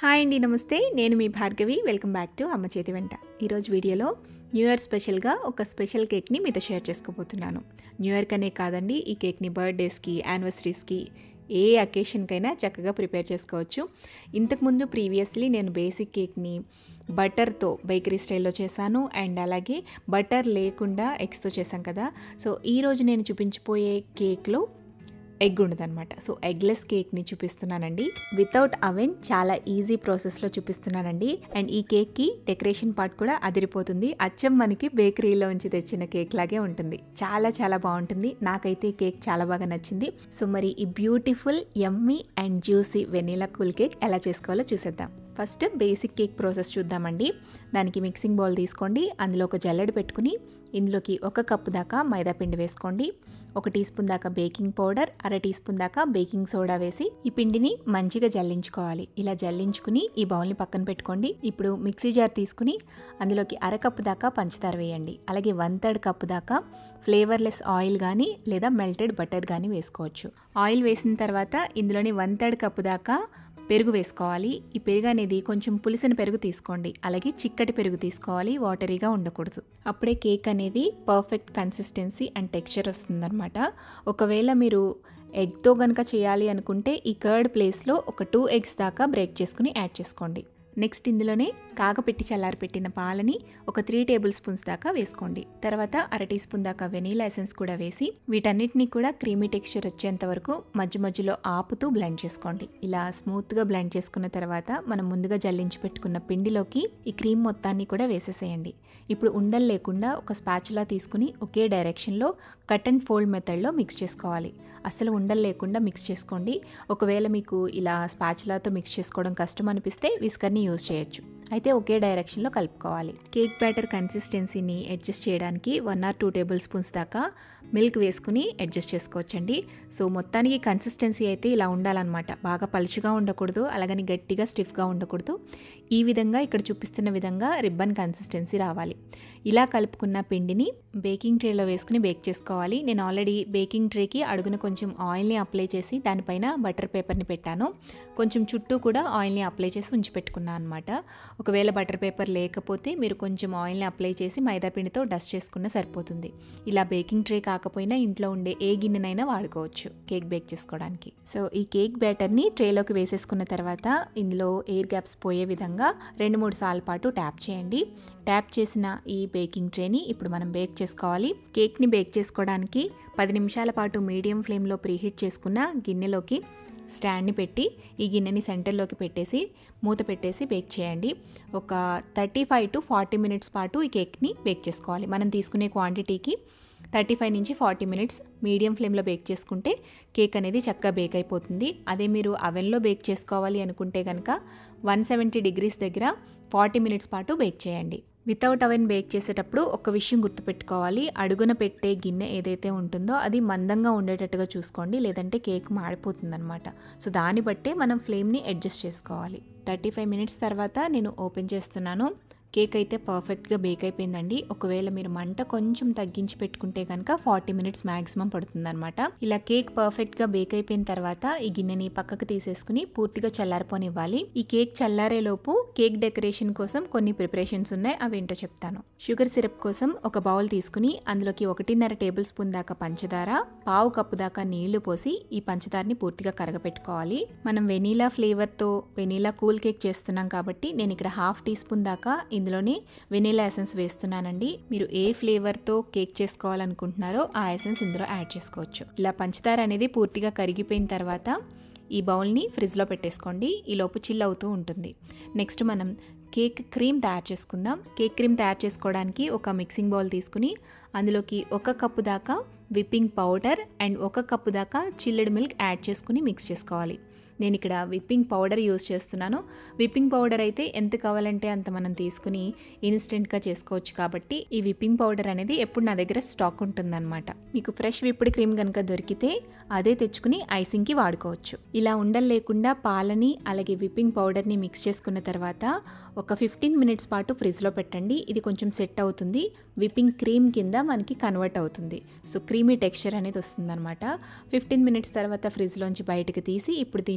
hi అండి నమస్తే నేను మీ భార్గవి వెల్కమ్ బ్యాక్ టు అమ్మ చేతి వెంట ఈరోజు వీడియోలో న్యూ ఇయర్ స్పెషల్గా ఒక స్పెషల్ కేక్ని మీతో షేర్ చేసుకోబోతున్నాను న్యూ ఇయర్ కనే కాదండి ఈ కేక్ని బర్త్డేస్కి యానివర్సరీస్కి ఏ అకేషన్కైనా చక్కగా ప్రిపేర్ చేసుకోవచ్చు ఇంతకుముందు ప్రీవియస్లీ నేను బేసిక్ కేక్ని బటర్తో బేకరీ స్టైల్లో చేశాను అండ్ అలాగే బటర్ లేకుండా ఎగ్స్తో చేశాం కదా సో ఈరోజు నేను చూపించిపోయే కేక్లో ఎగ్ ఉండదన్నమాట సో ఎగ్లెస్ కేక్ని చూపిస్తున్నానండి వితౌట్ అవెన్ చాలా ఈజీ ప్రాసెస్లో చూపిస్తున్నానండి అండ్ ఈ కేక్కి డెకరేషన్ పార్ట్ కూడా అదిరిపోతుంది అచ్చం మనకి బేకరీలోంచి తెచ్చిన కేక్ లాగే ఉంటుంది చాలా చాలా బాగుంటుంది నాకైతే ఈ కేక్ చాలా బాగా నచ్చింది సో మరి ఈ beautiful yummy and juicy vanilla cool cake ఎలా చేసుకోవాలో చూసేద్దాం ఫస్ట్ బేసిక్ కేక్ ప్రాసెస్ చూద్దామండి దానికి మిక్సింగ్ బౌల్ తీసుకోండి అందులో ఒక జల్లెడ పెట్టుకుని ఇందులోకి ఒక కప్పు దాకా మైదా పిండి వేసుకోండి ఒక టీ స్పూన్ దాకా బేకింగ్ పౌడర్ అర టీ స్పూన్ దాకా బేకింగ్ సోడా వేసి ఈ పిండిని మంచిగా జల్లించుకోవాలి ఇలా జల్లించుకుని ఈ బౌల్ని పక్కన పెట్టుకోండి ఇప్పుడు మిక్సీ జార్ తీసుకుని అందులోకి అర కప్పు దాకా పంచదార వేయండి అలాగే వన్ థర్డ్ కప్పు దాకా ఫ్లేవర్లెస్ ఆయిల్ కానీ లేదా మెల్టెడ్ బటర్ కానీ వేసుకోవచ్చు ఆయిల్ వేసిన తర్వాత ఇందులోని వన్ థర్డ్ కప్పు దాకా పెరుగు వేసుకోవాలి ఈ పెరుగు అనేది కొంచెం పులిసిన పెరుగు తీసుకోండి అలాగే చిక్కటి పెరుగు తీసుకోవాలి వాటరీగా ఉండకూడదు అప్పుడే కేక్ అనేది పర్ఫెక్ట్ కన్సిస్టెన్సీ అండ్ టెక్స్చర్ వస్తుందన్నమాట ఒకవేళ మీరు ఎగ్తో కనుక చేయాలి అనుకుంటే ఈ కర్డ్ ప్లేస్లో ఒక టూ ఎగ్స్ దాకా బ్రేక్ చేసుకుని యాడ్ చేసుకోండి నెక్స్ట్ ఇందులోనే కాగపెట్టి చల్లారి పెట్టిన పాలని ఒక త్రీ టేబుల్ స్పూన్స్ దాకా వేసుకోండి తర్వాత అర టీ స్పూన్ దాకా వెనీలా ఎసెన్స్ కూడా వేసి వీటన్నిటిని కూడా క్రీమీ టెక్స్చర్ వచ్చేంత వరకు మధ్య మధ్యలో ఆపుతూ బ్లెండ్ చేసుకోండి ఇలా స్మూత్గా బ్లెండ్ చేసుకున్న తర్వాత మనం ముందుగా జల్లించి పెట్టుకున్న పిండిలోకి ఈ క్రీమ్ మొత్తాన్ని కూడా వేసేసేయండి ఇప్పుడు ఉండలు లేకుండా ఒక స్పాచులా తీసుకుని ఒకే డైరెక్షన్లో కట్ అండ్ ఫోల్డ్ మెథడ్లో మిక్స్ చేసుకోవాలి అసలు ఉండలు లేకుండా మిక్స్ చేసుకోండి ఒకవేళ మీకు ఇలా స్పాచులాతో మిక్స్ చేసుకోవడం కష్టం అనిపిస్తే విస్కర్ని యూజ్ చేయొచ్చు అయితే ఒకే డైరెక్షన్లో కలుపుకోవాలి కేక్ బ్యాటర్ కన్సిస్టెన్సీని అడ్జస్ట్ చేయడానికి one or two tablespoons దాకా మిల్క్ వేసుకుని అడ్జస్ట్ చేసుకోవచ్చండి సో మొత్తానికి కన్సిస్టెన్సీ అయితే ఇలా ఉండాలన్నమాట బాగా పలుచుగా ఉండకూడదు అలాగని గట్టిగా స్టిఫ్గా ఉండకూడదు ఈ విధంగా ఇక్కడ చూపిస్తున్న విధంగా రిబ్బన్ కన్సిస్టెన్సీ రావాలి ఇలా కలుపుకున్న పిండిని బేకింగ్ ట్రేలో వేసుకుని బేక్ చేసుకోవాలి నేను ఆల్రెడీ బేకింగ్ ట్రేకి అడుగున కొంచెం ఆయిల్ని అప్లై చేసి దానిపైన బటర్ పేపర్ని పెట్టాను కొంచెం చుట్టూ కూడా ఆయిల్ని అప్లై చేసి ఉంచి పెట్టుకున్నాను అనమాట ఒకవేళ బటర్ పేపర్ లేకపోతే మీరు కొంచెం ఆయిల్ని అప్లై చేసి మైదా పిండితో డస్ట్ చేసుకున్న సరిపోతుంది ఇలా బేకింగ్ ట్రే కాకపోయినా ఇంట్లో ఉండే ఏ గిన్నెనైనా వాడుకోవచ్చు కేక్ బేక్ చేసుకోవడానికి సో ఈ కేక్ బ్యాటర్ని ట్రేలోకి వేసేసుకున్న తర్వాత ఇందులో ఎయిర్ గ్యాప్స్ పోయే విధంగా రెండు మూడు సార్లు పాటు ట్యాప్ చేయండి ట్యాప్ చేసిన ఈ బేకింగ్ ట్రేని ఇప్పుడు మనం బేక్ చేసుకోవాలి కేక్ని బేక్ చేసుకోవడానికి పది నిమిషాల పాటు మీడియం ఫ్లేమ్లో ప్రీహీట్ చేసుకున్న గిన్నెలోకి స్టాండ్ని పెట్టి ఈ గిన్నెని సెంటర్లోకి పెట్టేసి మూత పెట్టేసి బేక్ చేయండి ఒక thirty five to forty minutes పాటు ఈ కేక్ని బేక్ చేసుకోవాలి మనం తీసుకునే క్వాంటిటీకి థర్టీ ఫైవ్ నుంచి ఫార్టీ మినిట్స్ మీడియం ఫ్లేమ్లో బేక్ చేసుకుంటే కేక్ అనేది చక్కగా బేక్ అయిపోతుంది అదే మీరు అవెన్లో బేక్ చేసుకోవాలి అనుకుంటే కనుక వన్ సెవెంటీ డిగ్రీస్ దగ్గర ఫార్టీ మినిట్స్ పాటు బేక్ చేయండి వితౌట్ అవెన్ బేక్ చేసేటప్పుడు ఒక విషయం గుర్తుపెట్టుకోవాలి అడుగున పెట్టే గిన్నె ఏదైతే ఉంటుందో అది మందంగా ఉండేటట్టుగా చూసుకోండి లేదంటే కేక్ మాడిపోతుందన్నమాట సో దాన్ని బట్టే మనం ఫ్లేమ్ని అడ్జస్ట్ చేసుకోవాలి థర్టీ ఫైవ్ మినిట్స్ తర్వాత నేను ఓపెన్ చేస్తున్నాను కేక్ అయితే పర్ఫెక్ట్గా బేక్ అయిపోయిందండి ఒకవేళ మీరు మంట కొంచెం తగ్గించి పెట్టుకుంటే కనుక ఫార్టీ మినిట్స్ మ్యాక్సిమం పడుతుందన్నమాట ఇలా కేక్ పర్ఫెక్ట్గా బేక్ అయిపోయిన తర్వాత ఈ గిన్నెని పక్కకు తీసేసుకుని పూర్తిగా చల్లారిపోనివ్వాలి ఈ కేక్ చల్లారే లోపు కేక్ డెకరేషన్ కోసం కొన్ని ప్రిపరేషన్స్ ఉన్నాయి అవి ఏంటో చెప్తాను షుగర్ సిరప్ కోసం ఒక బౌల్ తీసుకుని అందులోకి ఒకటిన్నర టేబుల్ స్పూన్ దాకా పంచదార పావు కప్పు దాకా నీళ్లు పోసి ఈ పంచదారని పూర్తిగా కరగపెట్టుకోవాలి మనం వెనీలా ఫ్లేవర్తో వెనీలా కూల్ కేక్ చేస్తున్నాం కాబట్టి నేను ఇక్కడ హాఫ్ టీ స్పూన్ దాకా ఇందులోనే వెనీలా ఎసెన్స్ వేస్తున్నానండి మీరు ఏ ఫ్లేవర్తో కేక్ చేసుకోవాలనుకుంటున్నారో ఆ ఎసెన్స్ ఇందులో యాడ్ చేసుకోవచ్చు ఇలా పంచదార అనేది పూర్తిగా కరిగిపోయిన తర్వాత ఈ బౌల్ని ఫ్రిడ్జ్లో పెట్టేసుకోండి ఈ లోపు చిల్ అవుతూ ఉంటుంది నెక్స్ట్ మనం కేక్ క్రీమ్ తయారు చేసుకుందాం కేక్ క్రీమ్ తయారు చేసుకోవడానికి ఒక మిక్సింగ్ బౌల్ తీసుకుని అందులోకి ఒక కప్పు దాకా విప్పింగ్ పౌడర్ అండ్ ఒక కప్పు దాకా చిల్లెడ్ మిల్క్ యాడ్ చేసుకుని మిక్స్ చేసుకోవాలి నేను ఇక్కడ విప్పింగ్ పౌడర్ యూస్ చేస్తున్నాను విప్పింగ్ పౌడర్ అయితే ఎంత కావాలంటే అంత మనం తీసుకుని ఇన్స్టెంట్గా చేసుకోవచ్చు కాబట్టి ఈ విప్పింగ్ పౌడర్ అనేది ఎప్పుడు నా దగ్గర స్టాక్ ఉంటుందన్నమాట మీకు ఫ్రెష్ విప్పుడు క్రీమ్ కనుక దొరికితే అదే తెచ్చుకుని ఐసింగ్కి వాడుకోవచ్చు ఇలా ఉండలు లేకుండా పాలని అలాగే విప్పింగ్ పౌడర్ని మిక్స్ చేసుకున్న తర్వాత ఒక ఫిఫ్టీన్ మినిట్స్ పాటు ఫ్రిడ్జ్లో పెట్టండి ఇది కొంచెం సెట్ అవుతుంది విప్పింగ్ క్రీమ్ కింద మనకి కన్వర్ట్ అవుతుంది సో క్రీమీ టెక్స్చర్ అనేది వస్తుందన్నమాట ఫిఫ్టీన్ మినిట్స్ తర్వాత ఫ్రిడ్జ్లోంచి బయటకు తీసి ఇప్పుడు దీన్ని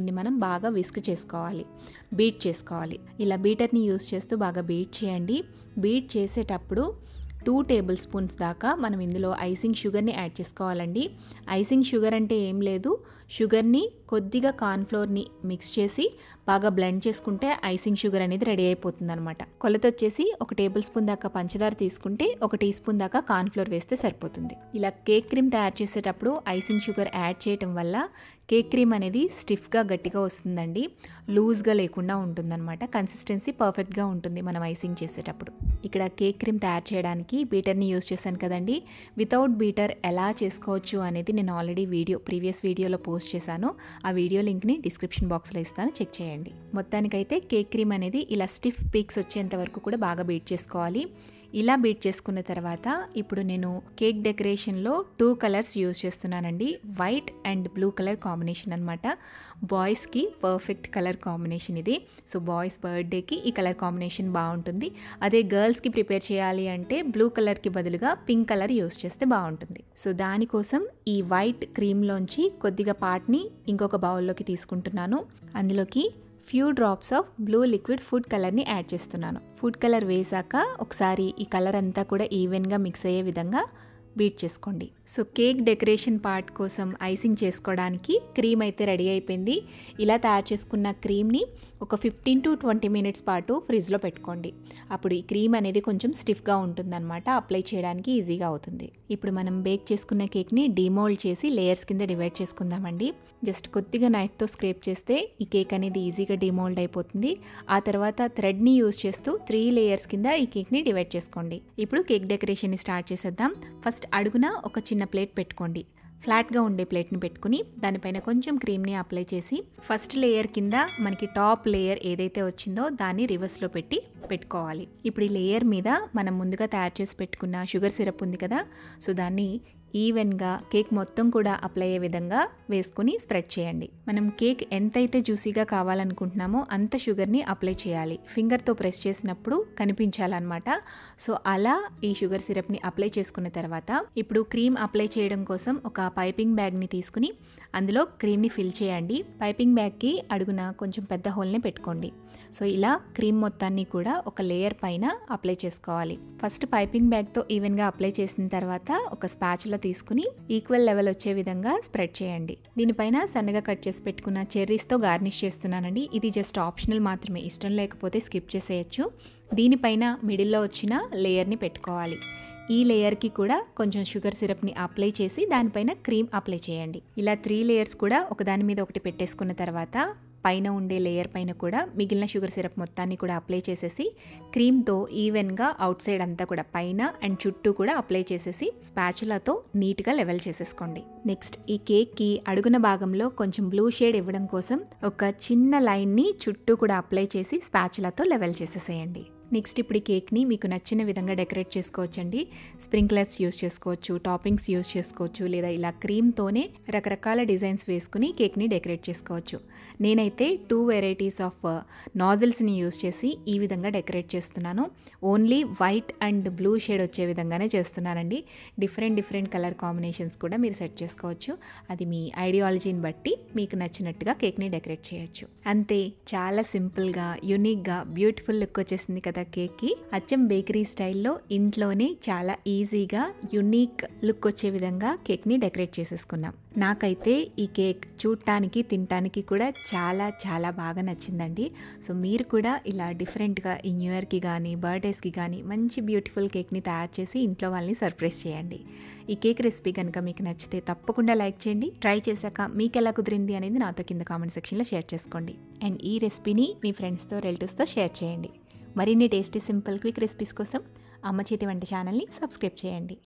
దీన్ని మనం బాగా విస్క్ చేసుకోవాలి బీట్ చేసుకోవాలి ఇలా బీటర్ని యూస్ చేస్తూ బాగా బీట్ చేయండి బీట్ చేసేటప్పుడు టూ టేబుల్ స్పూన్స్ దాకా మనం ఇందులో ఐసింగ్ షుగర్ని యాడ్ చేసుకోవాలండి ఐసింగ్ షుగర్ అంటే ఏం లేదు షుగర్ని కొద్దిగా కార్న్ఫ్లోర్ని మిక్స్ చేసి బాగా బ్లెండ్ చేసుకుంటే ఐసింగ్ షుగర్ అనేది రెడీ అయిపోతుంది అనమాట కొలత వచ్చేసి ఒక టేబుల్ స్పూన్ దాకా పంచదార తీసుకుంటే ఒక టీ స్పూన్ దాకా కార్న్ఫ్లోర్ వేస్తే సరిపోతుంది ఇలా కేక్ క్రీమ్ తయారు చేసేటప్పుడు ఐసింగ్ షుగర్ యాడ్ చేయటం వల్ల కేక్ క్రీమ్ అనేది స్టిఫ్గా గట్టిగా వస్తుందండి లూజ్గా లేకుండా ఉంటుందన్నమాట కన్సిస్టెన్సీ పర్ఫెక్ట్గా ఉంటుంది మనం ఐసింగ్ చేసేటప్పుడు ఇక్కడ కేక్ క్రీమ్ తయారు చేయడానికి బీటర్ని యూస్ చేశాను కదండి వితౌట్ బీటర్ ఎలా చేసుకోవచ్చు అనేది నేను ఆల్రెడీ వీడియో ప్రీవియస్ వీడియోలో పోస్ట్ చేశాను ఆ వీడియో లింక్ని డిస్క్రిప్షన్ బాక్స్లో ఇస్తాను చెక్ చేయండి మొత్తానికైతే కేక్ క్రీమ్ అనేది ఇలా స్టిఫ్ పీక్స్ వచ్చేంత వరకు కూడా బాగా బీట్ చేసుకోవాలి ఇలా బీట్ చేసుకున్న తర్వాత ఇప్పుడు నేను కేక్ డెకరేషన్లో టూ కలర్స్ యూజ్ చేస్తున్నానండి white and blue colour combination అనమాట బాయ్స్కి పర్ఫెక్ట్ కలర్ కాంబినేషన్ ఇది సో బాయ్స్ బర్త్డేకి ఈ కలర్ కాంబినేషన్ బాగుంటుంది అదే గర్ల్స్కి ప్రిపేర్ చేయాలి అంటే బ్లూ కలర్కి బదులుగా పింక్ కలర్ యూస్ చేస్తే బాగుంటుంది సో దానికోసం ఈ వైట్ క్రీమ్లోంచి కొద్దిగా పార్ట్ని ఇంకొక బౌల్లోకి తీసుకుంటున్నాను అందులోకి few drops of blue liquid food కలర్ని యాడ్ చేస్తున్నాను ఫుడ్ కలర్ వేసాక ఒకసారి ఈ కలర్ అంతా కూడా ఈవెన్గా మిక్స్ అయ్యే విధంగా బీట్ చేసుకోండి సో కేక్ డెకరేషన్ పార్ట్ కోసం ఐసింగ్ చేసుకోవడానికి క్రీమ్ అయితే రెడీ అయిపోయింది ఇలా తయారు చేసుకున్న క్రీమ్ని ఒక ఫిఫ్టీన్ టు ట్వంటీ మినిట్స్ పాటు ఫ్రిడ్జ్లో పెట్టుకోండి అప్పుడు ఈ క్రీమ్ అనేది కొంచెం స్టిఫ్గా ఉంటుందన్నమాట అప్లై చేయడానికి ఈజీగా అవుతుంది ఇప్పుడు మనం బేక్ చేసుకున్న కేక్ని డిమోల్డ్ చేసి లేయర్స్ కింద డివైడ్ చేసుకుందామండి జస్ట్ కొద్దిగా నైఫ్తో స్క్రేప్ చేస్తే ఈ కేక్ అనేది ఈజీగా డిమోల్డ్ అయిపోతుంది ఆ తర్వాత థ్రెడ్ని యూజ్ చేస్తూ త్రీ లేయర్స్ కింద ఈ కేక్ని డివైడ్ చేసుకోండి ఇప్పుడు కేక్ డెకరేషన్ని స్టార్ట్ చేసేద్దాం ఫస్ట్ అడుగున ఒక చిన్న ప్లేట్ పెట్టుకోండి ఫ్లాట్గా ఉండే ప్లేట్ని పెట్టుకుని దానిపైన కొంచెం క్రీమ్ని అప్లై చేసి ఫస్ట్ లేయర్ కింద మనకి టాప్ లేయర్ ఏదైతే వచ్చిందో దాన్ని రివర్స్లో పెట్టి పెట్టుకోవాలి ఇప్పుడు ఈ లేయర్ మీద మనం ముందుగా తయారు చేసి పెట్టుకున్న షుగర్ సిరప్ ఉంది కదా సో దాన్ని ఈవెన్గా కేక్ మొత్తం కూడా అప్లై అయ్యే విధంగా వేసుకుని స్ప్రెడ్ చేయండి మనం కేక్ ఎంతైతే జ్యూసీగా కావాలనుకుంటున్నామో అంత షుగర్ని అప్లై చేయాలి ఫింగర్తో ప్రెస్ చేసినప్పుడు కనిపించాలన్నమాట సో అలా ఈ షుగర్ సిరప్ని అప్లై చేసుకున్న తర్వాత ఇప్పుడు క్రీమ్ అప్లై చేయడం కోసం ఒక పైపింగ్ బ్యాగ్ని తీసుకుని అందులో క్రీమ్ని ఫిల్ చేయండి పైపింగ్ బ్యాగ్కి అడుగున కొంచెం పెద్ద హోల్ని పెట్టుకోండి సో ఇలా క్రీమ్ మొత్తాన్ని కూడా ఒక లేయర్ పైన అప్లై చేసుకోవాలి ఫస్ట్ పైపింగ్ బ్యాగ్తో ఈవెన్గా అప్లై చేసిన తర్వాత ఒక స్పాచులా తీసుకుని ఈక్వల్ లెవెల్ వచ్చే విధంగా స్ప్రెడ్ చేయండి దీనిపైన సన్నగా కట్ చేసి పెట్టుకున్న చెర్రీస్తో గార్నిష్ చేస్తున్నానండి ఇది జస్ట్ ఆప్షనల్ మాత్రమే ఇష్టం లేకపోతే స్కిప్ చేసేయచ్చు దీనిపైన మిడిల్లో వచ్చిన లేయర్ని పెట్టుకోవాలి ఈ లేయర్కి కూడా కొంచెం షుగర్ సిరప్ని అప్లై చేసి దానిపైన క్రీమ్ అప్లై చేయండి ఇలా త్రీ లేయర్స్ కూడా ఒకదాని మీద ఒకటి పెట్టేసుకున్న తర్వాత పైన ఉండే లేయర్ పైన కూడా మిగిలిన షుగర్ సిరప్ మొత్తాన్ని కూడా అప్లై చేసేసి క్రీమ్తో ఈవెన్గా అవుట్ సైడ్ అంతా కూడా పైన అండ్ చుట్టూ కూడా అప్లై చేసేసి స్పాచులాతో నీట్గా లెవెల్ చేసేసుకోండి నెక్స్ట్ ఈ కేక్కి అడుగున భాగంలో కొంచెం బ్లూ షేడ్ ఇవ్వడం కోసం ఒక చిన్న లైన్ని చుట్టూ కూడా అప్లై చేసి స్పాచులాతో లెవెల్ చేసేసేయండి నెక్స్ట్ ఇప్పుడు ఈ కేక్ని మీకు నచ్చిన విధంగా డెకరేట్ చేసుకోవచ్చండి స్ప్రింక్లర్స్ యూస్ చేసుకోవచ్చు టాపింగ్స్ యూస్ చేసుకోవచ్చు లేదా ఇలా క్రీమ్తోనే రకరకాల డిజైన్స్ వేసుకుని కేక్ని డెకరేట్ చేసుకోవచ్చు నేనైతే టూ వెరైటీస్ ఆఫ్ నాజిల్స్ని యూస్ చేసి ఈ విధంగా డెకరేట్ చేస్తున్నాను only white and blue shade వచ్చే విధంగానే చేస్తున్నానండి డిఫరెంట్ డిఫరెంట్ కలర్ కాంబినేషన్స్ కూడా మీరు సెట్ చేసుకోవచ్చు అది మీ ఐడియాలజీని బట్టి మీకు నచ్చినట్టుగా కేక్ని డెకరేట్ చేయొచ్చు అంతే చాలా సింపుల్గా యునిక్గా బ్యూటిఫుల్ లుక్ వచ్చేసింది కదా కేక్కి అచ్చం బేకరీ స్టైల్లో ఇంట్లోనే చాలా ఈజీగా యునిక్ లుక్ వచ్చే విధంగా కేక్ని డెకరేట్ చేసేసుకున్నాం నాకైతే ఈ కేక్ చూడటానికి తినటానికి కూడా చాలా చాలా బాగా నచ్చిందండి సో మీరు కూడా ఇలా డిఫరెంట్గా ఈ న్యూ ఇయర్కి కానీ బర్త్డేస్కి కానీ మంచి బ్యూటిఫుల్ కేక్ని తయారు చేసి ఇంట్లో వాళ్ళని సర్ప్రైజ్ చేయండి ఈ కేక్ రెసిపీ కనుక మీకు నచ్చితే తప్పకుండా లైక్ చేయండి ట్రై చేశాక మీకు ఎలా కుదిరింది అనేది నాతో కింద కామెంట్ సెక్షన్లో షేర్ చేసుకోండి అండ్ ఈ రెసిపీని మీ ఫ్రెండ్స్తో రిలేటివ్స్తో షేర్ చేయండి మరిన్ని టేస్టీ సింపుల్ క్విక్ రెసిపీస్ కోసం అమ్మ చేతి వంట ఛానల్ని సబ్స్క్రైబ్ చేయండి